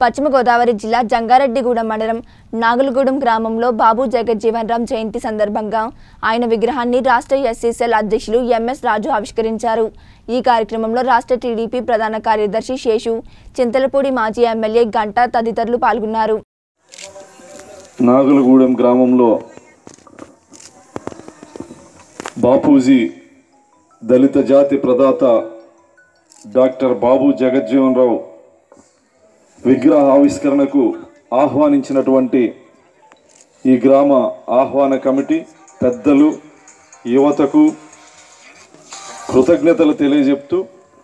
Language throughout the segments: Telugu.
పశ్చిమ గోదావరి జిల్లా జంగారెడ్డిగూడెం మండలం నాగులగూడెం గ్రామంలో బాబు జగజ్జీవన్ రామ్ జయంతి సందర్భంగా ఆయన విగ్రహాన్ని రాష్ట్ర ఎస్సీసీఎల్ అధ్యక్షులు ఎంఎస్ రాజు ఆవిష్కరించారు ఈ కార్యక్రమంలో రాష్ట్ర టీడీపీ ప్రధాన కార్యదర్శి శేషు చింతలపూడి మాజీ ఎమ్మెల్యే గంటా తదితరులు పాల్గొన్నారు నాగులగూడెం గ్రామంలో బాపూజీ దళిత జాతి ప్రదాత డాక్టర్ బాబు జగజ్జీవన్ రావు విగ్రహ ఆవిష్కరణకు ఆహ్వానించినటువంటి ఈ గ్రామ ఆహ్వాన కమిటీ పెద్దలు యువతకు కృతజ్ఞతలు తెలియజెప్తూ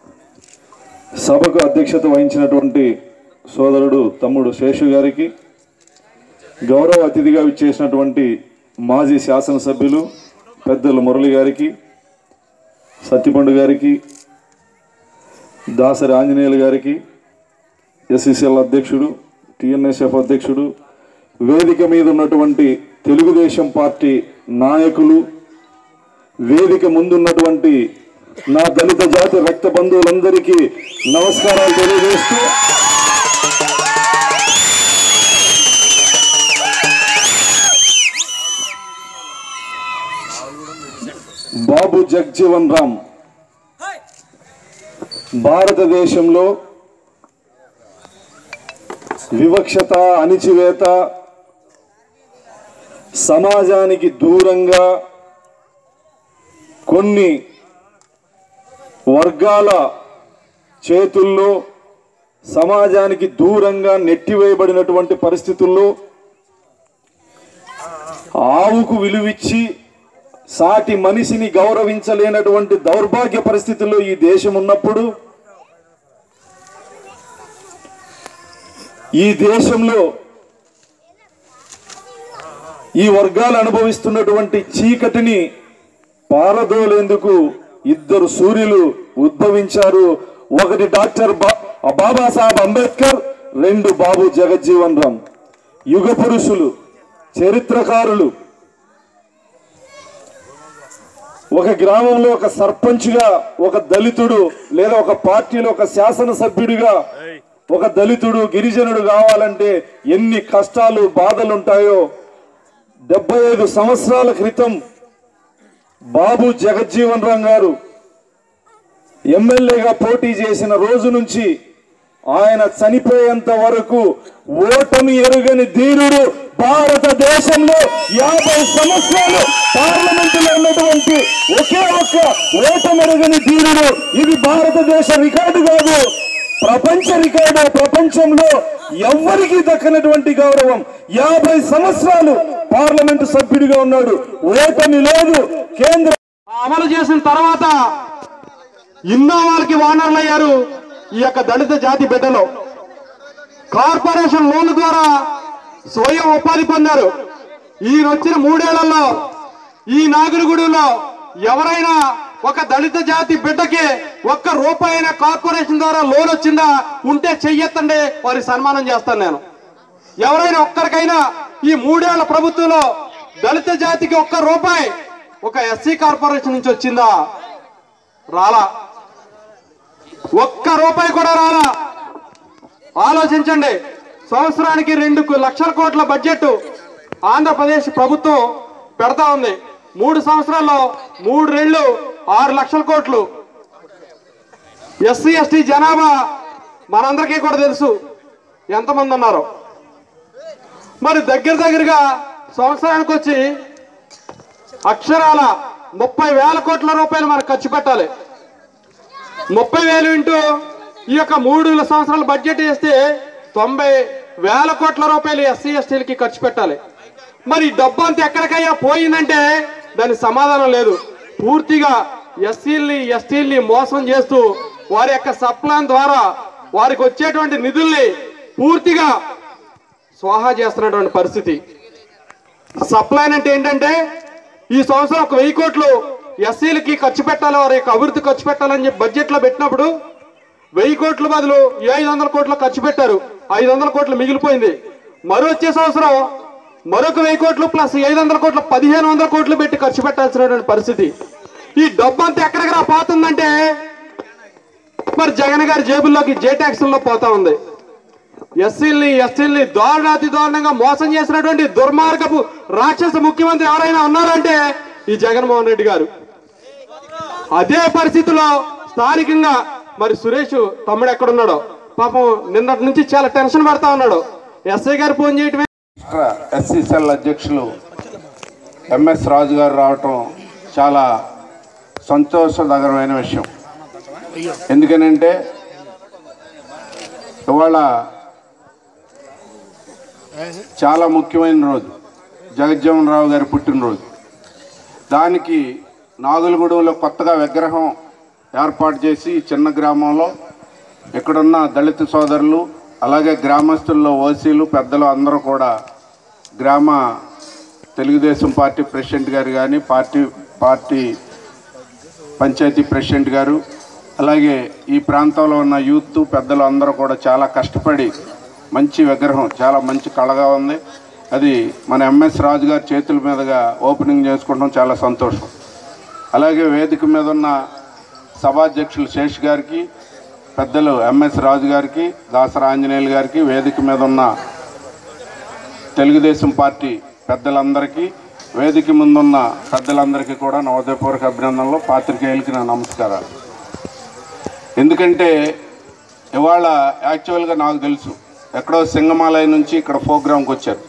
సభకు అధ్యక్షత వహించినటువంటి సోదరుడు తమ్ముడు శేషు గారికి గౌరవ అతిథిగా విచ్చేసినటువంటి మాజీ శాసనసభ్యులు పెద్దలు మురళి గారికి సత్యపండు గారికి దాసరి ఆంజనేయులు గారికి ఎస్సీసీఎల్ అధ్యక్షుడు టిఎన్ఎస్ఎఫ్ అధ్యక్షుడు వేదిక మీద ఉన్నటువంటి తెలుగుదేశం పార్టీ నాయకులు వేదిక ముందున్నటువంటి నా దళిత జాతి రక్త బంధువులందరికీ నమస్కారాలు తెలియజేస్తూ బాబు జగ్జీవన్ రామ్ భారతదేశంలో వివక్షత అణిచివేత సమాజానికి దూరంగా కొన్ని వర్గాల చేతుల్లో సమాజానికి దూరంగా నెట్టివేయబడినటువంటి పరిస్థితుల్లో ఆవుకు విలువిచ్చి సాటి మనిషిని గౌరవించలేనటువంటి దౌర్భాగ్య పరిస్థితుల్లో ఈ దేశం ఉన్నప్పుడు ఈ దేశంలో ఈ వర్గాలు అనుభవిస్తున్నటువంటి చీకటిని పారదోలేందుకు ఇద్దరు సూర్యులు ఉద్భవించారు ఒకటి డాక్టర్ బా- బాబాసాహెబ్ అంబేద్కర్ రెండు బాబు జగజ్జీవన్ రామ్ యుగ పురుషులు చరిత్రకారులు ఒక గ్రామంలో ఒక సర్పంచ్గా ఒక దళితుడు లేదా ఒక పార్టీలో ఒక శాసనసభ్యుడిగా ఒక దళితుడు గిరిజనుడు కావాలంటే ఎన్ని కష్టాలు బాధలు ఉంటాయో డెబ్బై ఐదు సంవత్సరాల క్రితం బాబు జగజ్జీవన్ రామ్ గారు ఎమ్మెల్యేగా పోటీ చేసిన రోజు నుంచి ఆయన చనిపోయేంత వరకు ఓటమి ఎరుగని ధీరుడు భారతదేశంలో యాభై సంవత్సరాలు పార్లమెంటులో ఉన్నటువంటి ఒకే ఒక్క ఓటమి ఎరుగని ధీరుడు ఇది భారతదేశ రికార్డు కాదు ప్రపంచ రికార్డు ప్రపంచంలో ఎవ్వరికీ దక్కనటువంటి గౌరవం యాభై సంవత్సరాలు పార్లమెంటు సభ్యుడిగా ఉన్నాడు ఓటమి లేదు కేంద్ర అమలు చేసిన తర్వాత ఎన్నో వాళ్ళకి వానర్లు అయ్యారు ఈ యొక్క దళిత జాతి బిడ్డలు కార్పొరేషన్ లోన్ల ద్వారా స్వయం ఉపాధి పొందారు ఈయన వచ్చిన మూడేళ్లలో ఈ నాగులగూడెంలో ఎవరైనా ఒక దళిత జాతి బిడ్డకి ఒక్క రూపాయి కార్పొరేషన్ ద్వారా లోన్ వచ్చిందా ఉంటే చెయ్యొత్తండి వారికి సన్మానం చేస్తాను నేను ఎవరైనా ఒక్కరికైనా ఈ మూడేళ్ల ప్రభుత్వంలో దళిత జాతికి ఒక్క రూపాయి ఒక ఎస్సీ కార్పొరేషన్ నుంచి వచ్చిందా రాలా ఒక్క రూపాయి కూడా రాలా ఆలోచించండి సంవత్సరానికి రెండు కు- లక్షల కోట్ల బడ్జెట్ ఆంధ్రప్రదేశ్ ప్రభుత్వం పెడతా ఉంది మూడు సంవత్సరాల్లో మూడు రెళ్ళు ఆరు లక్షల కోట్లు ఎస్సీ ఎస్టీ జనాభా మనందరికీ కూడా తెలుసు ఎంతమంది ఉన్నారు మరి దగ్గర దగ్గరగా సంవత్సరానికి వచ్చి అక్షరాల ముప్పై వేల కోట్ల రూపాయలు మనకు ఖర్చు పెట్టాలి ముప్పై వేలు ఇంటూ ఈ యొక్క మూడు సంవత్సరాల బడ్జెట్ వేస్తే తొంభై వేల కోట్ల రూపాయలు ఎస్సీ ఎస్టీలకి ఖర్చు పెట్టాలి మరి ఈ డబ్బు అంతా ఎక్కడికయ్యా పోయిందంటే దానికి సమాధానం లేదు పూర్తిగా ఎస్సీల్ని ఎస్టీల్ని మోసం చేస్తూ వారి యొక్క సప్లాన్ ద్వారా వారికి వచ్చేటువంటి నిధుల్ని పూర్తిగా స్వాహా చేస్తున్నటువంటి పరిస్థితి సప్లైన్ అంటే ఏంటంటే ఈ సంవత్సరం ఒక వెయ్యి కోట్లు ఎస్సీలకి ఖర్చు పెట్టాలి వారి యొక్క అభివృద్ధి ఖర్చు పెట్టాలని చెప్పి బడ్జెట్ లో పెట్టినప్పుడు వెయ్యి కోట్ల బదులు ఐదు వందల కోట్లు ఖర్చు పెట్టారు ఐదు వందల కోట్లు మిగిలిపోయింది మరో వచ్చే సంవత్సరం మరొక వెయ్యి కోట్లు ప్లస్ ఐదు వందల కోట్లు పదిహేను వందల కోట్లు పెట్టి ఖర్చు పెట్టాల్సినటువంటి పరిస్థితి ఈ డబ్బు అంతా ఎక్కడికి రా పోతుందంటే మరి జగన్ గారి జేబుల్లోకి జే ట్యాక్స్ లో పోతా ఉంది ఎస్సీల్ని ఎస్టీల్ని దారుణాతి దారుణంగా మోసం చేసినటువంటి దుర్మార్గపు రాక్షస ముఖ్యమంత్రి ఎవరైనా ఉన్నారంటే ఈ జగన్మోహన్ రెడ్డి గారు అదే పరిస్థితిలో స్థానికంగా మరి సురేష్ తమ్ముడు ఎక్కడున్నాడో పాపం నిన్నటి నుంచి చాలా టెన్షన్ పడతా ఉన్నాడు ఎస్ఐ గారు ఫోన్ చేయటమే రాష్ట్ర ఎస్సీసీఎల్ అధ్యక్షులు ఎంఎస్ రాజు గారు రావటం చాలా సంతోషకరమైన విషయం ఎందుకనంటే ఇవాళ చాలా ముఖ్యమైన రోజు జగజ్జీవన్ రావు గారి పుట్టినరోజు దానికి నాగులగూడెంలో కొత్తగా విగ్రహం ఏర్పాటు చేసి ఈ చిన్న గ్రామంలో ఇక్కడున్న దళిత సోదరులు అలాగే గ్రామస్తుల్లో ఓసీలు పెద్దలు అందరూ కూడా గ్రామ తెలుగుదేశం పార్టీ ప్రెసిడెంట్ గారు కానీ పార్టీ పార్టీ పంచాయతీ ప్రెసిడెంట్ గారు అలాగే ఈ ప్రాంతంలో ఉన్న యూత్ పెద్దలు అందరూ కూడా చాలా కష్టపడి మంచి విగ్రహం చాలా మంచి కళగా ఉంది అది మన ఎంఎస్ రాజు గారి చేతుల మీదుగా ఓపెనింగ్ చేసుకోవడం చాలా సంతోషం అలాగే వేదిక మీద ఉన్న సభాధ్యక్షులు శేష్ గారికి పెద్దలు ఎంఎస్ రాజు గారికి దాసర ఆంజనేయులు గారికి వేదిక మీద ఉన్న తెలుగుదేశం పార్టీ పెద్దలందరికీ వేదిక ముందున్న పెద్దలందరికీ కూడా నా హృదయపూర్వక అభినందనలు పాత్రికేయులకి నా నమస్కారాలు ఎందుకంటే ఇవాళ యాక్చువల్గా నాకు తెలుసు ఎక్కడో సింగమాలయ నుంచి ఇక్కడ ప్రోగ్రాంకి వచ్చారు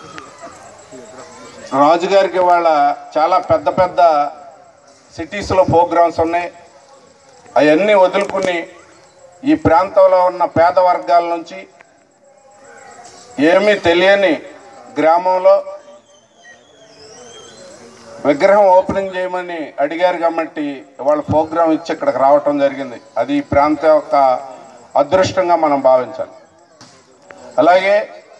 రాజుగారికి ఇవాళ చాలా పెద్ద పెద్ద సిటీస్లో ప్రోగ్రామ్స్ ఉన్నాయి అవన్నీ వదులుకుని ఈ ప్రాంతంలో ఉన్న పేద వర్గాల నుంచి ఏమీ తెలియని గ్రామంలో విగ్రహం ఓపెనింగ్ చేయమని అడిగారు కాబట్టి వాళ్ళ ప్రోగ్రాం ఇచ్చి ఇక్కడికి రావటం జరిగింది అది ఈ ప్రాంతం యొక్క అదృష్టంగా మనం భావించాలి అలాగే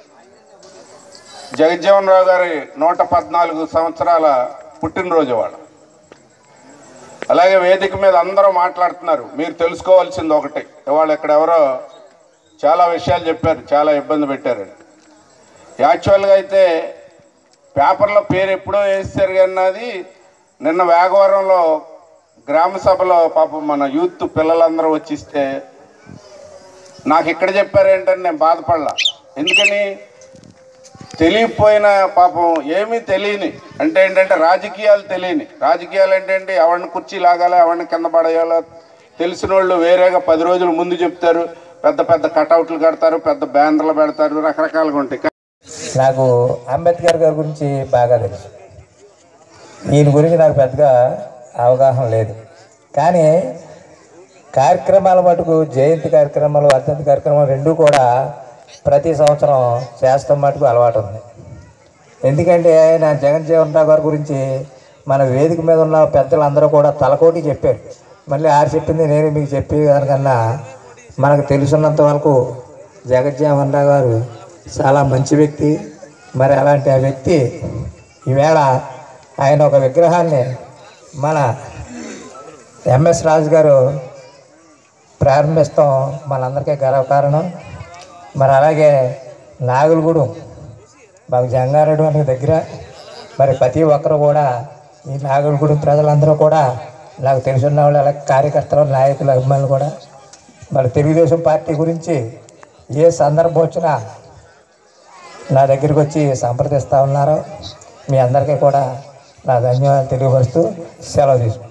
జగజ్జీవన్ రావు గారి నూట పద్నాలుగు సంవత్సరాల పుట్టినరోజు వాళ్ళ అలాగే వేదిక మీద అందరూ మాట్లాడుతున్నారు మీరు తెలుసుకోవాల్సింది ఒకటి ఇవాళ ఇక్కడ ఎవరో చాలా విషయాలు చెప్పారు చాలా ఇబ్బంది పెట్టారండి యాక్చువల్గా అయితే పేపర్లో పేరు ఎప్పుడో వేస్తారు అన్నది నిన్న వేగవరంలో గ్రామ సభలో పాపం మన యూత్ పిల్లలందరూ వచ్చిస్తే నాకు ఇక్కడ చెప్పారేంటని నేను బాధపడలా ఎందుకని తెలియకపోయిన పాపం ఏమీ తెలియని అంటే ఏంటంటే రాజకీయాలు తెలియని రాజకీయాలు ఏంటంటే ఎవరిని కుర్చీ లాగాలి ఎవరిని కింద పడేయాలో తెలిసిన వాళ్ళు వేరేగా పది రోజుల ముందు చెప్తారు పెద్ద పెద్ద కటౌట్లు కడతారు పెద్ద బ్యానర్లు పెడతారు రకరకాలుగా ఉంటాయి నాకు అంబేద్కర్ గారి గురించి బాగా తెలుసు ఈయన గురించి నాకు పెద్దగా అవగాహన లేదు కానీ కార్యక్రమాల మటుకు జయంతి కార్యక్రమాలు వర్ధంతి కార్యక్రమాలు రెండూ కూడా ప్రతి సంవత్సరం చేస్తాం మటుకు అలవాటు ఉంది ఎందుకంటే నా జగన్జీవన్ రావు గారి గురించి మన వేదిక మీద ఉన్న పెద్దలందరూ కూడా తలకోటి చెప్పారు మళ్ళీ ఆరు చెప్పింది నేను మీకు చెప్పే దానికన్నా మనకు తెలుసున్నంత వరకు జగజ్జీవన్ రావు గారు చాలా మంచి వ్యక్తి మరి అలాంటి ఆ వ్యక్తి ఈవేళ ఆయన ఒక విగ్రహాన్ని మన ఎంఎస్ రాజు గారు ప్రారంభిస్తాం మనందరికీ గర్వకారణం మరి అలాగే నాగులగూడెం మాకు జంగారెడ్డి అనే దగ్గర మరి ప్రతి ఒక్కరు కూడా ఈ నాగులగూడెం ప్రజలందరూ కూడా నాకు తెలిసిన వాళ్ళు అలాగే కార్యకర్తలు నాయకులు అభిమానులు కూడా మరి తెలుగుదేశం పార్టీ గురించి ఏ సందర్భం వచ్చినా నా దగ్గరికి వచ్చి సంప్రదిస్తూ ఉన్నారు మీ అందరికీ కూడా నా ధన్యవాదాలు తెలియపరుస్తూ సెలవు తీసుకుంటాను